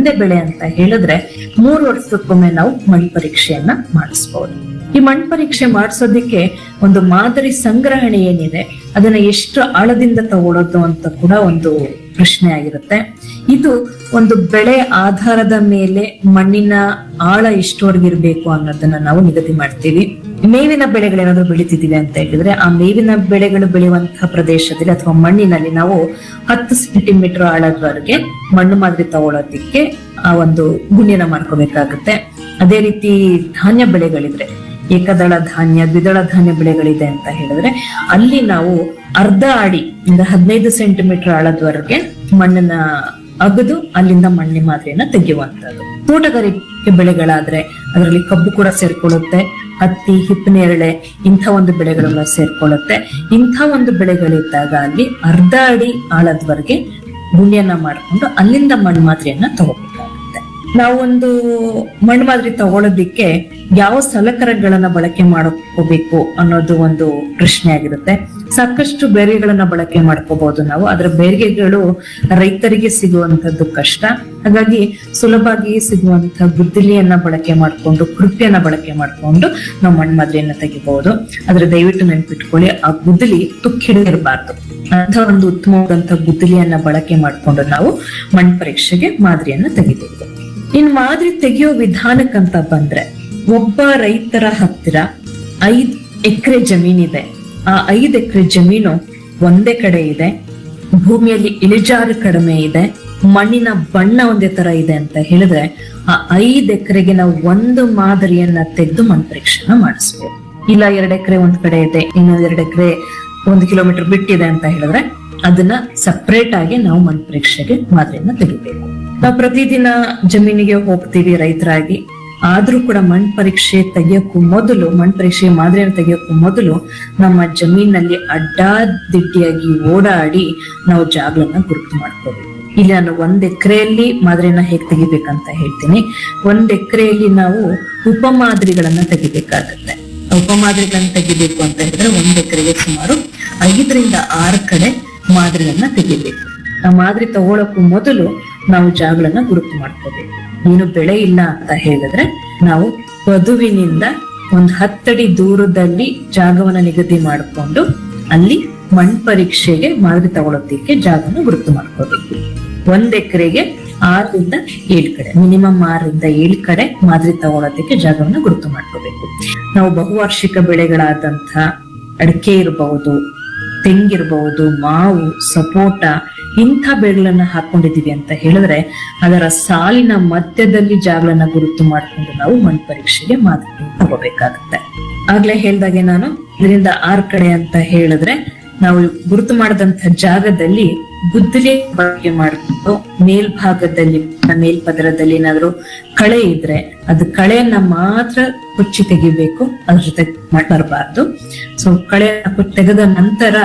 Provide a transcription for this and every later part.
ಒಂದೇ ಬೆಳೆ ಅಂತ ಹೇಳಿದ್ರೆ ಮೂರು ವರ್ಷಕ್ಕೊಮ್ಮೆ ನಾವು ಮಣ್ಣು ಪರೀಕ್ಷೆಯನ್ನ ಮಾಡಿಸ್ಬೋದು ಈ ಮಣ್ಣು ಪರೀಕ್ಷೆ ಮಾಡಿಸೋದಕ್ಕೆ ಒಂದು ಮಾದರಿ ಸಂಗ್ರಹಣೆ ಏನಿದೆ ಅದನ್ನ ಎಷ್ಟು ಆಳದಿಂದ ತಗೊಳ್ಳೋದು ಅಂತ ಕೂಡ ಒಂದು ಪ್ರಶ್ನೆ ಆಗಿರುತ್ತೆ ಇದು ಒಂದು ಬೆಳೆ ಆಧಾರದ ಮೇಲೆ ಮಣ್ಣಿನ ಆಳ ಎಷ್ಟುವರೆಗಿರ್ಬೇಕು ಅನ್ನೋದನ್ನ ನಾವು ನಿಗದಿ ಮಾಡ್ತೀವಿ ಮೇವಿನ ಬೆಳೆಗಳೇನಾದ್ರೂ ಬೆಳಿತಿದೀವಿ ಅಂತ ಹೇಳಿದ್ರೆ ಆ ಮೇವಿನ ಬೆಳೆಗಳು ಬೆಳೆಯುವಂತಹ ಪ್ರದೇಶದಲ್ಲಿ ಅಥವಾ ಮಣ್ಣಿನಲ್ಲಿ ನಾವು ಹತ್ತು ಸೆಂಟಿಮೀಟರ್ ಆಳದವರೆಗೆ ಮಣ್ಣು ಮಾದರಿ ತಗೊಳ್ಳೋದಿಕ್ಕೆ ಆ ಒಂದು ಗುಂಡಿನ ಮಾಡ್ಕೋಬೇಕಾಗುತ್ತೆ ಅದೇ ರೀತಿ ಧಾನ್ಯ ಬೆಳೆಗಳಿದ್ರೆ ಏಕದಳ ಧಾನ್ಯ ದ್ವಿದಳ ಧಾನ್ಯ ಬೆಳೆಗಳಿದೆ ಅಂತ ಹೇಳಿದ್ರೆ ಅಲ್ಲಿ ನಾವು ಅರ್ಧ ಅಡಿ ಇಂದ ಹದಿನೈದು ಸೆಂಟಿಮೀಟರ್ ಆಳದವರೆಗೆ ಮಣ್ಣನ್ನ ಅಗದು ಅಲ್ಲಿಂದ ಮಣ್ಣಿ ಮಾದರಿಯನ್ನ ತೆಗೆಯುವಂತದ್ದು ತೋಟಗಾರಿಕೆ ಬೆಳೆಗಳಾದ್ರೆ ಅದರಲ್ಲಿ ಕಬ್ಬು ಕೂಡ ಸೇರ್ಕೊಳ್ಳುತ್ತೆ ಹತ್ತಿ ಹಿಪ್ಪನೇರಳೆ ಇಂಥ ಒಂದು ಬೆಳೆಗಳೆಲ್ಲ ಸೇರ್ಕೊಳ್ಳುತ್ತೆ ಇಂಥ ಒಂದು ಬೆಳೆಗಳಿದ್ದಾಗ ಅಲ್ಲಿ ಅರ್ಧ ಅಡಿ ಆಳದವರೆಗೆ ಗುಂಡಿಯನ್ನ ಮಾಡಿಕೊಂಡು ಅಲ್ಲಿಂದ ಮಣ್ಣು ಮಾದರಿಯನ್ನ ತಗೋಬೇಕಾಗುತ್ತೆ ನಾವೊಂದು ಮಣ್ಣು ಮಾದರಿ ತಗೊಳ್ಳೋದಿಕ್ಕೆ ಯಾವ ಸಲಕರಣೆಗಳನ್ನ ಬಳಕೆ ಮಾಡ್ಕೋಬೇಕು ಅನ್ನೋದು ಒಂದು ಪ್ರಶ್ನೆ ಆಗಿರುತ್ತೆ ಸಾಕಷ್ಟು ಬೇರಿಗೆಗಳನ್ನ ಬಳಕೆ ಮಾಡ್ಕೋಬಹುದು ನಾವು ಅದರ ಬೇರಿಗೆಗಳು ರೈತರಿಗೆ ಸಿಗುವಂತದ್ದು ಕಷ್ಟ ಹಾಗಾಗಿ ಸುಲಭವಾಗಿ ಸಿಗುವಂತ ಗುದ್ದಲಿಯನ್ನ ಬಳಕೆ ಮಾಡ್ಕೊಂಡು ಕೃಪಿಯನ್ನ ಬಳಕೆ ಮಾಡ್ಕೊಂಡು ನಾವು ಮಣ್ಣು ಮಾದರಿಯನ್ನ ತೆಗಿಬಹುದು ಆದ್ರೆ ದಯವಿಟ್ಟು ನೆನ್ಪಿಟ್ಕೊಳ್ಳಿ ಆ ಗುದ್ದಲಿ ತುಕ್ಕಿಡಿರಬಾರ್ದು ಅಂತ ಒಂದು ಉತ್ತಮವಾದಂತ ಗುದ್ದಲಿಯನ್ನ ಬಳಕೆ ಮಾಡ್ಕೊಂಡು ನಾವು ಮಣ್ಣು ಪರೀಕ್ಷೆಗೆ ಮಾದರಿಯನ್ನ ತೆಗಿಬಹುದು ಇನ್ ಮಾದರಿ ತೆಗೆಯೋ ವಿಧಾನಕ್ಕಂತ ಬಂದ್ರೆ ಒಬ್ಬ ರೈತರ ಹತ್ತಿರ ಐದ್ ಎಕರೆ ಜಮೀನಿದೆ ಆ ಐದ್ ಎಕರೆ ಜಮೀನು ಒಂದೇ ಕಡೆ ಇದೆ ಭೂಮಿಯಲ್ಲಿ ಇಳಿಜಾರು ಕಡಿಮೆ ಇದೆ ಮಣ್ಣಿನ ಬಣ್ಣ ಒಂದೇ ತರ ಇದೆ ಅಂತ ಹೇಳಿದ್ರೆ ಆ ಐದ್ ಎಕರೆಗೆ ನಾವು ಒಂದು ಮಾದರಿಯನ್ನ ತೆಗೆದು ಮಣ್ಣು ಪರೀಕ್ಷೆನ ಮಾಡಿಸ್ಬೋದು ಇಲ್ಲ ಎರಡ್ ಎಕರೆ ಒಂದ್ ಕಡೆ ಇದೆ ಇನ್ನೊಂದ್ ಎರಡ್ ಎಕರೆ ಒಂದು ಕಿಲೋಮೀಟರ್ ಬಿಟ್ಟಿದೆ ಅಂತ ಹೇಳಿದ್ರೆ ಅದನ್ನ ಸಪರೇಟ್ ಆಗಿ ನಾವು ಮಣ್ಣು ಪರೀಕ್ಷೆಗೆ ಮಾದರಿಯನ್ನ ತೆಗಿಬೇಕು ನಾವು ಪ್ರತಿದಿನ ಜಮೀನಿಗೆ ಹೋಗ್ತೀವಿ ರೈತರಾಗಿ ಆದ್ರೂ ಕೂಡ ಮಣ್ಣು ಪರೀಕ್ಷೆ ತೆಗಿಯೋಕ್ಕೂ ಮೊದಲು ಮಣ್ಣು ಪರೀಕ್ಷೆ ಮಾದರಿಯನ್ನು ತೆಗಿಯೋಕ್ಕೂ ಮೊದಲು ನಮ್ಮ ಜಮೀನಲ್ಲಿ ಅಡ್ಡಾದಿಡ್ಡಿಯಾಗಿ ಓಡಾಡಿ ನಾವು ಜಾಗಗಳನ್ನ ಗುರುತು ಮಾಡ್ಕೋಬೇಕು ಇಲ್ಲಿ ನಾನು ಒಂದ್ ಎಕರೆಯಲ್ಲಿ ಮಾದರಿಯನ್ನ ಹೇಗ್ ತೆಗಿಬೇಕಂತ ಹೇಳ್ತೀನಿ ಒಂದ್ ಎಕರೆಯಲ್ಲಿ ನಾವು ಉಪಮಾದರಿಗಳನ್ನ ತೆಗಿಬೇಕಾಗತ್ತೆ ಉಪಮಾದರಿಗಳನ್ನ ತೆಗಿಬೇಕು ಅಂತ ಹೇಳಿದ್ರೆ ಒಂದ್ ಎಕರೆಗೆ ಸುಮಾರು ಐದರಿಂದ ಆರು ಕಡೆ ಮಾದರಿಯನ್ನ ತೆಗಿಬೇಕು ಆ ಮಾದರಿ ತಗೊಳಕ್ಕೂ ಮೊದಲು ನಾವು ಜಾಗಗಳನ್ನ ಗುರುತು ಮಾಡ್ಕೋಬೇಕು ಏನು ಬೆಳೆ ಇಲ್ಲ ಅಂತ ಹೇಳಿದ್ರೆ ನಾವು ವಧುವಿನಿಂದ ಒಂದ್ ಹತ್ತಡಿ ದೂರದಲ್ಲಿ ಜಾಗವನ್ನ ನಿಗದಿ ಮಾಡಿಕೊಂಡು ಅಲ್ಲಿ ಮಣ್ ಪರೀಕ್ಷೆಗೆ ಮಾದರಿ ತಗೊಳೋದಕ್ಕೆ ಜಾಗನ ಗುರುತು ಮಾಡ್ಕೋಬೇಕು ಒಂದ್ ಎಕರೆಗೆ ಆರರಿಂದ ಏಳು ಕಡೆ ಮಿನಿಮಮ್ ಆರರಿಂದ ಏಳು ಕಡೆ ಮಾದರಿ ತಗೊಳೋದಕ್ಕೆ ಜಾಗವನ್ನ ಗುರುತು ಮಾಡ್ಕೋಬೇಕು ನಾವು ಬಹುವಾರ್ಷಿಕ ಬೆಳೆಗಳಾದಂಥ ಅಡಿಕೆ ಇರಬಹುದು ತೆಂಗಿರಬಹುದು ಮಾವು ಸಪೋಟ ಇಂಥ ಬೆಳೆಗಳನ್ನ ಹಾಕೊಂಡಿದೀವಿ ಅಂತ ಹೇಳಿದ್ರೆ ಅದರ ಸಾಲಿನ ಮಧ್ಯದಲ್ಲಿ ಜಾಗಗಳನ್ನ ಗುರುತು ಮಾಡಿಕೊಂಡು ನಾವು ಮಣ್ಣು ಪರೀಕ್ಷೆಗೆ ಮಾದರಿ ತಗೋಬೇಕಾಗುತ್ತೆ ಆಗ್ಲೇ ಹೇಳ್ದಾಗೆ ನಾನು ಇದರಿಂದ ಆರ್ ಕಡೆ ಅಂತ ಹೇಳಿದ್ರೆ ನಾವು ಗುರುತು ಮಾಡಿದಂತ ಜಾಗದಲ್ಲಿ ಗುದ್ದಲಿ ಬಳಕೆ ಮಾಡಿಕೊಂಡು ಮೇಲ್ಭಾಗದಲ್ಲಿ ಮೇಲ್ಪದರದಲ್ಲಿ ಏನಾದ್ರು ಕಳೆ ಇದ್ರೆ ಅದು ಕಳೆಯನ್ನ ಮಾತ್ರ ಕೊಚ್ಚಿ ತೆಗಿಬೇಕು ಅದ್ರ ಜೊತೆ ಬರಬಾರ್ದು ಸೊ ಕಳೆ ತೆಗೆದ ನಂತರ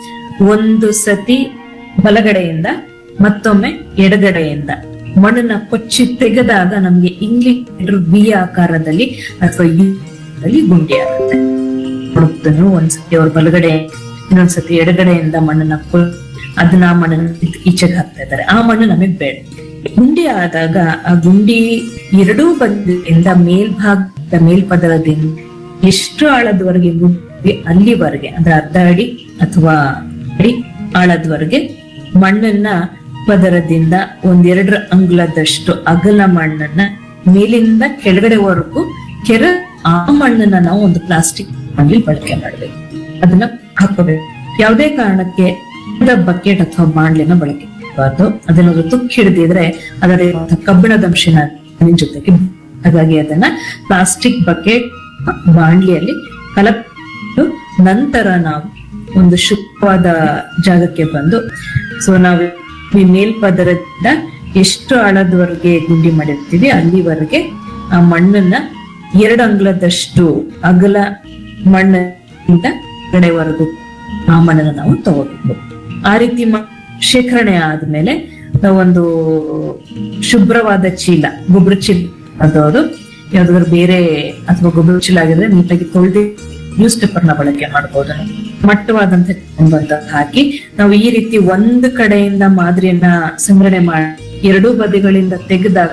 ಒಂದು ಸತಿ ಬಲಗಡೆಯಿಂದ ಮತ್ತೊಮ್ಮೆ ಎಡಗಡೆಯಿಂದ ಮಣ್ಣನ್ನ ಕೊಚ್ಚಿ ತೆಗೆದಾಗ ನಮ್ಗೆ ಇಂಗ್ಲಿಷ್ ವಿ ಆಕಾರದಲ್ಲಿ ಅಥವಾ ಯು ಅಲ್ಲಿ ಗುಂಡಿ ಆಗುತ್ತೆ ಹುಡುಕ್ತನು ಒಂದ್ಸತಿ ಅವ್ರ ಬಲಗಡೆ ಇನ್ನೊಂದ್ಸತಿ ಎಡಗಡೆಯಿಂದ ಮಣ್ಣನ್ನ ಕೊಲ್ ಅದನ್ನ ಆ ಮಣ್ಣನ್ನ ಕಿತ್ತು ಈಚೆಗೆ ಹಾಕ್ತಾ ಇದ್ದಾರೆ ಆ ಮಣ್ಣು ನಮಗ್ ಬೇಡ ಗುಂಡಿ ಆದಾಗ ಆ ಗುಂಡಿ ಎರಡೂ ಬದಿಯಿಂದ ಮೇಲ್ಭಾಗದ ಮೇಲ್ಪದರದಿಂದ ಎಷ್ಟು ಆಳದವರೆಗೆ ಗುಂಡಿ ಅಲ್ಲಿವರೆಗೆ ಅಂದ್ರೆ ಅರ್ಧ ಅಡಿ ಅಥವಾ ಅಡಿ ಆಳದವರೆಗೆ ಮಣ್ಣನ್ನ ಪದರದಿಂದ ಒಂದೆರಡರ ಅಂಗುಲದಷ್ಟು ಅಗಲ ಮಣ್ಣನ್ನ ಮೇಲಿಂದ ಕೆಳಗಡೆವರೆಗೂ ಕೆರ ಆ ಮಣ್ಣನ್ನ ನಾವು ಒಂದು ಪ್ಲಾಸ್ಟಿಕ್ ಅಲ್ಲಿ ಬಳಕೆ ಮಾಡಬೇಕು ಅದನ್ನ ಹಾಕೋಬೇಕು ಯಾವುದೇ ಕಾರಣಕ್ಕೆ ಬಕೆಟ್ ಅಥವಾ ಬಾಂಡ್ಲಿನ ಬಳಕೆ ಮಾಡಬಾರ್ದು ಅದನ್ನ ತುಕ್ಕು ಹಿಡಿದಿದ್ರೆ ಅದರ ಕಬ್ಬಿಣದ ಅಂಶನ ಅದರ ಜೊತೆಗೆ ಹಾಗಾಗಿ ಅದನ್ನ ಪ್ಲಾಸ್ಟಿಕ್ ಬಕೆಟ್ ಬಾಂಡ್ಲಿಯಲ್ಲಿ ಕಲಕ್ಬಿಟ್ಟು ನಂತರ ನಾವು ಒಂದು ಶುದ್ಧವಾದ ಜಾಗಕ್ಕೆ ಬಂದು ಸೊ ನಾವು ಈ ಮೇಲ್ಪದರದಿಂದ ಎಷ್ಟು ಆಳದವರೆಗೆ ಗುಂಡಿ ಮಾಡಿರ್ತೀವಿ ಅಲ್ಲಿವರೆಗೆ ಆ ಮಣ್ಣನ್ನ ಎರಡು ಅಂಗ್ಲದಷ್ಟು ಅಗಲ ಮಣ್ಣಿಂದ ಕಡೆವರೆಗೂ ಆ ಮಣ್ಣನ್ನು ನಾವು ತಗೋಬೇಕು ಆ ರೀತಿ ಮ- ಶೇಖರಣೆ ಆದ್ಮೇಲೆ ನಾವೊಂದು ಶುಭ್ರವಾದ ಚೀಲ ಗೊಬ್ಬರ ಚೀಲ ಅದು ಯಾವ್ದಾದ್ರು ಬೇರೆ ಅಥವಾ ಗೊಬ್ಬರ ಚೀಲ ಆಗಿದ್ರೆ ನೀಟಾಗಿ ತೊಳೆದು ನ್ಯೂಸ್ ಪೇಪರ್ ನ ಬಳಕೆ ಮಾಡಬಹುದು ಮಟ್ಟವಾದಂತ ಬಂದ ಹಾಕಿ ನಾವು ಈ ರೀತಿ ಒಂದು ಕಡೆಯಿಂದ ಮಾದರಿಯನ್ನ ಸಂಗ್ರಹಣೆ ಮಾಡಿ ಎರಡೂ ಬದಿಗಳಿಂದ ತೆಗೆದಾಗ